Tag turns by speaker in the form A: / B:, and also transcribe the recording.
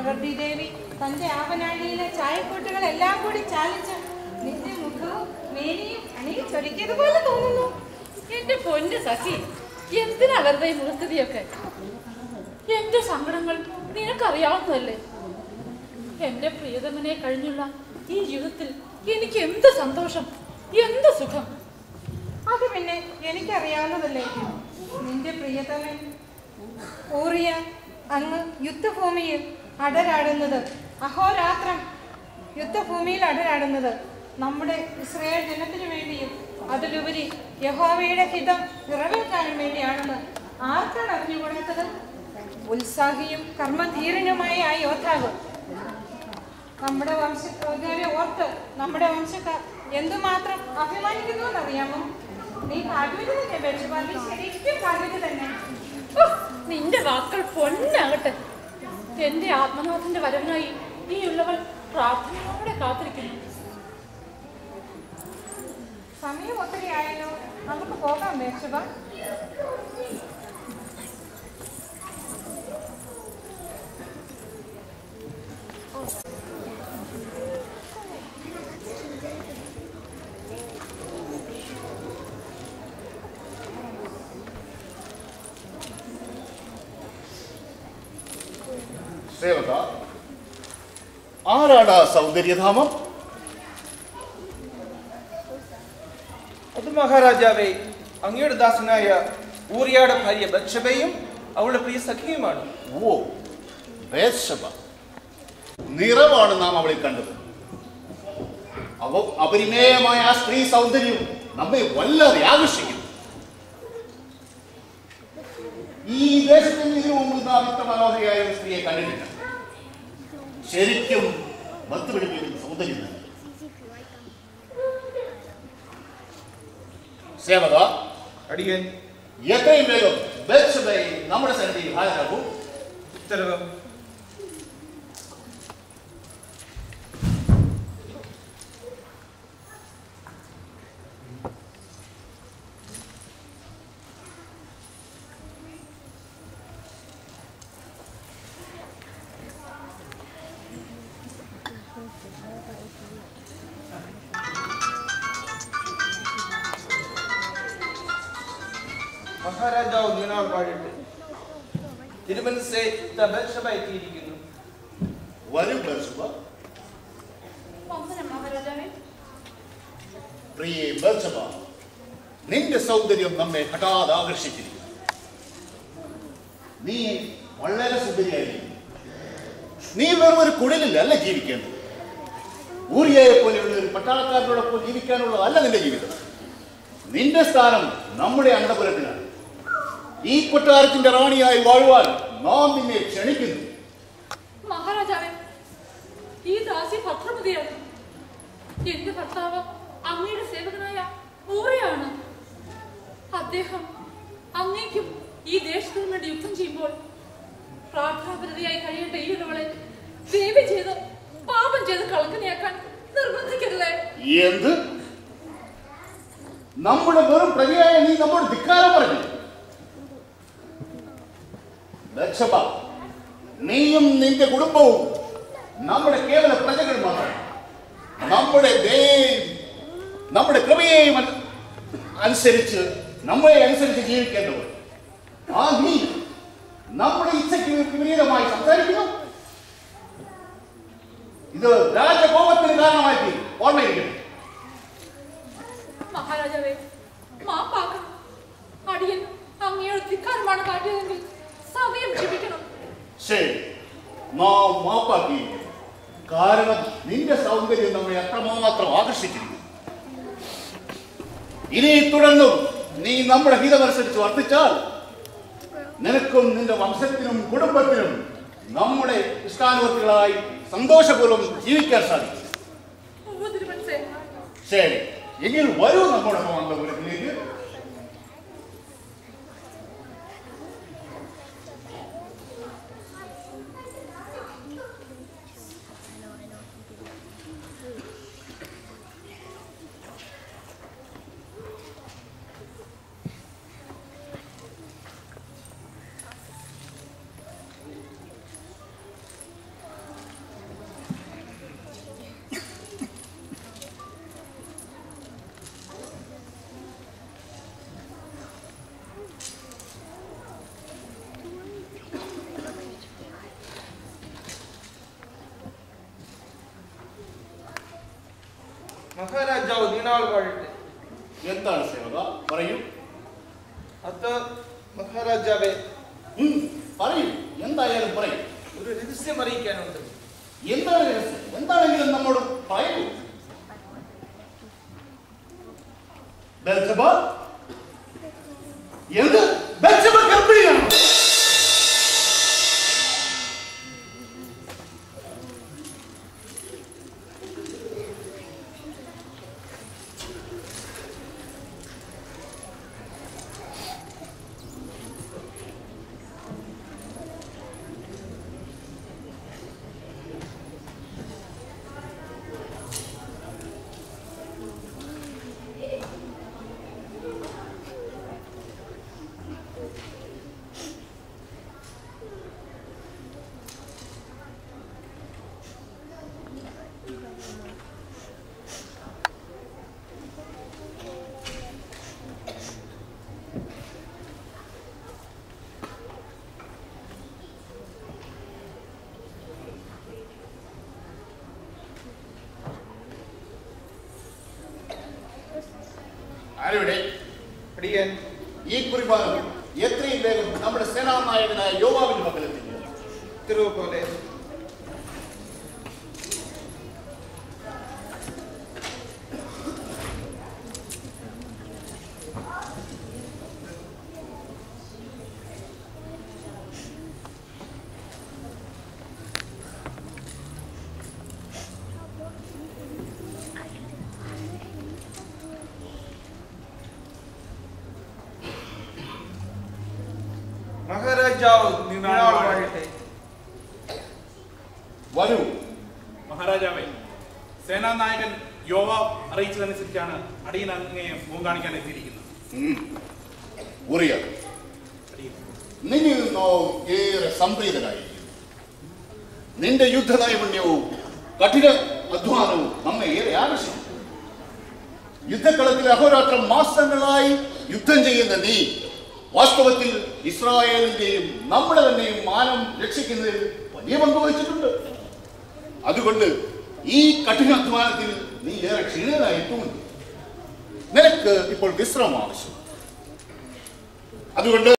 A: ചക്രവർത്തി ദേവി തന്റെ ആവനാഴിയിലെ ചായക്കൂട്ടുകളെല്ലാം കൂടി ചാലിച്ച് നിന്റെ മുഖവും മേനിയും അണിയിച്ചൊരുക്കിയതുപോലെ തോന്നുന്നു
B: എന്റെ പൊന്ന് സഖി എന്തിനാ വെറുതെ ഈ മുഖസ്ഥിതിയൊക്കെ എന്റെ സങ്കടങ്ങൾ നിനക്കറിയാവുന്നതല്ലേ എന്റെ പ്രിയതമനെ കഴിഞ്ഞുള്ള ഈ ജീവിതത്തിൽ എനിക്ക് എന്ത് സന്തോഷം എന്ത് സുഖം
A: അത് പിന്നെ എനിക്കറിയാവുന്നതല്ലേ നിന്റെ പ്രിയതമൻ ഊറിയ അങ്ങ് യുദ്ധഭൂമിയിൽ അടരാടുന്നത് അഹോരാത്രം യുദ്ധഭൂമിയിൽ അടരാടുന്നത് നമ്മുടെ ഇസ്രയേൽ ജനത്തിനു വേണ്ടിയും അതിലുപരി യഹോവയുടെ ഹിതം നിറവേറ്റാനും വേണ്ടിയാണെന്ന് ആർക്കാണ് അറിഞ്ഞുകൂടാത്തത് ഉത്സാഹിയും കർമ്മധീരനുമായ ആ യോദ്ധാവ് നമ്മുടെ വംശക്കാരെ ഓർത്ത് നമ്മുടെ വംശക്കാർ എന്തുമാത്രം അഭിമാനിക്കുന്നു എന്നറിയാമോ നീ ഭാഗ്യവതി തന്നെ ബെൽഷബ. നീ ശരിക്കും ഭാഗ്യവതി തന്നെ
B: ഉഫ്, നിന്റെ വാക്കുകൾ പൊന്നാകട്ടെ എന്റെ ആത്മനാഥന്റെ വരവിനായി ഈ ഉള്ളവൾ പ്രാർത്ഥനയോടെ കാത്തിരിക്കുന്നു
A: സമയം ഒത്തിരി ആയല്ലോ നമുക്ക് പോകാം ബേർഷബ
C: സേവക ആരാണ് ആ സൗന്ദര്യധാമം
D: അത് മഹാരാജാവേ അങ്ങയുടെ ദാസനായ ഊറിയാടെ ഭാര്യ ബത്ഷബയും അവളുടെ പ്രിയ സഖിയുമാണ്
C: ഓ ബേത്ശബ നിറമാണ് നാം അവളെ കണ്ടത് അവ അപരിമേയമായ ആ സ്ത്രീ സൗന്ദര്യം നമ്മെ വല്ലാതെ ആകർഷിക്കുന്നു ഈ ദേശത്തിൽ ഇതിനു മുമ്പ് നാം ഇത്ര മനോഹരയായ ഒരു സ്ത്രീയെ കണ്ടിട്ടില്ല ശരിക്കും ഭക്തി പിടിപ്പിക്കുന്ന സൗന്ദര്യം തന്നെ സേവക
D: അടിയൻ
C: എത്രയും വേഗം ബേത്ശബയെ നമ്മുടെ സന്നിധിയിൽ ഹാജരാക്കൂ
D: ഉത്തരവ് മഹാരാജാവ് നീണാൾ പാടിട്ട് തിരുമനസെ ബത്ഷബ എത്തിയിരിക്കുന്നു
C: വരും ബേത്ശബ
B: വന്ദനം മഹാരാജാവേ
C: പ്രിയേ ബേത്ശബ നിന്റെ സൗന്ദര്യം നമ്മെ ഹഠാത് ആകർഷിച്ചിരിക്കുന്നു നീ വളരെ സുന്ദരിയായിരിക്കുന്നു നീ വെറും ഒരു കുഴലിൽ അല്ല ജീവിക്കേണ്ടത് ഊറിയയെ പോലെയുള്ള ഒരു പട്ടാളക്കാരനോടൊപ്പം ജീവിക്കാനുള്ളതല്ല നിന്റെ ജീവിതം നിന്റെ സ്ഥാനം നമ്മുടെ അണ്ടപുരത്തിലാണ് ഈ കൊട്ടാരത്തിന്റെ റാണിയായി വാഴുവാൻ നാം നിന്നെ ക്ഷണിക്കുന്നു
B: മഹാരാജാവേ ഈ ദാസി ഭദ്രമതിയാണ് എന്റെ ഭർത്താവ് അങ്ങയുടെ സേവകനായ ഊറയാണ് അദ്ദേഹം അങ്ങേക്കും ഈ ദേശത്തിനു വേണ്ടി യുദ്ധം ചെയ്യുമ്പോൾ പ്രാർത്ഥനാപരതയായി കഴിയേണ്ട ഈ ഉള്ളവളെ ദേവി ചെയ്ത് പാപം ചെയ്ത് കളങ്കനയാക്കാൻ നിർബന്ധിക്കരുതേ
C: എന്ത് നമ്മുടെ വെറും പ്രതിയായ നീ നമ്മോട് ധിക്കാരം പറഞ്ഞു ലക്ഷഭ നീയും നിന്റെ കുടുംബവും നമ്മുടെ കേവല പ്രജകൾ മാത്രം നമ്മുടെ ദയയെയും നമ്മുടെ കൃപയെയും അനു- അനുസരിച്ച് നമ്മളെ അനുസരിച്ച് ജീവിക്കേണ്ടവർ ആ നീ നമ്മുടെ ഇച്ഛയ്ക്ക് വിപരീതമായി സംസാരിക്കുന്നു ഇത് രാജകോപത്തിന് കാരണമായി തീരും. ഓർമ്മയിരിക്കട്ടെ
B: മഹാരാജാവേ മാപ്പാക്കണം അടിയൻ അങ്ങയുടെ ധിക്കാരമാണ് കാട്ടിയതെങ്കിൽ സമയം ക്ഷമിക്കണം
C: ശരി നാം മാപ്പാക്കിയിരിക്കുന്നു കാരണം നിന്റെ സൗന്ദര്യം നമ്മെ അത്രമാത്രം ആകർഷിച്ചിരിക്കുന്നു ഇനി തുടർന്നും നീ നമ്മുടെ ഹിതമനുസരിച്ച് വർദ്ധിച്ചാൽ നിനക്കും നിന്റെ വംശത്തിനും കുടുംബത്തിനും നമ്മുടെ ഇഷ്ടാനുവർത്തികളായി സന്തോഷപൂർവ്വം ജീവിക്കാൻ സാധിക്കും
B: തിരുമനസേ
C: ശരി എങ്കിൽ വരൂ നമ്മോടൊപ്പം അന്തപുരത്തിലേക്ക്
D: മഹാരാജാവ് നീണാൾ വാഴട്ടെ
C: എന്താണ് സേവക പറയൂ
D: അത് മഹാരാജാവെ
C: ഉം, പറയൂ എന്തായാലും പറയൂ
D: ഒരു രഹസ്യം അറിയിക്കാനുണ്ട്
C: എന്താണ് രഹസ്യം എന്താണെങ്കിലും നമ്മോട് പറയൂ ബെൽസബ എന്ത് ബെൽസബ ഗർഭിണിയാണ് ആരുടെ
D: അടിയൻ
C: ഈ കുറിപ്പാനം എത്രയും വേഗം നമ്മുടെ സേനാനായകനായ യോവാവിന്റെ മകളെത്തിക്കുക
D: തിരുവ് പോലെ മഹാരാജാവ് നീണാൾ വാഴട്ടെ
C: വരൂ
E: മഹാരാജാവേ സേനാനായകൻ യോവാബ് അറിയിച്ചതനുസരിച്ചാണ് അടിയൻ അങ്ങയെ മുഖം കാണിക്കാൻ എത്തിയിരിക്കുന്നത്
C: ഉം. ഉറിയ
E: അടിയൻ
C: നിന്നിൽ നിന്നോ ഏറെ സംപ്രീതനായിരിക്കുന്നു നിന്റെ യുദ്ധ നൈപുണ്യവും കഠിന അധ്വാനവും നമ്മെ ഏറെ ആകർഷിക്കും യുദ്ധക്കളത്തിൽ അഹോരാത്രം മാസങ്ങളായി യുദ്ധം ചെയ്യുന്ന നീ വാസ്തവത്തിൽ ഇസ്രായേലിന്റെയും നമ്മുടെ തന്നെയും മാനം രക്ഷിക്കുന്നതിൽ വലിയ പങ്ക് വഹിച്ചിട്ടുണ്ട് അതുകൊണ്ട് ഈ കഠിനാധ്വാനത്തിൽ നീ ഏറെ ക്ഷീണിതനായിട്ടുമുണ്ട് നിനക്ക് ഇപ്പോൾ വിശ്രമം ആവശ്യം അതുകൊണ്ട്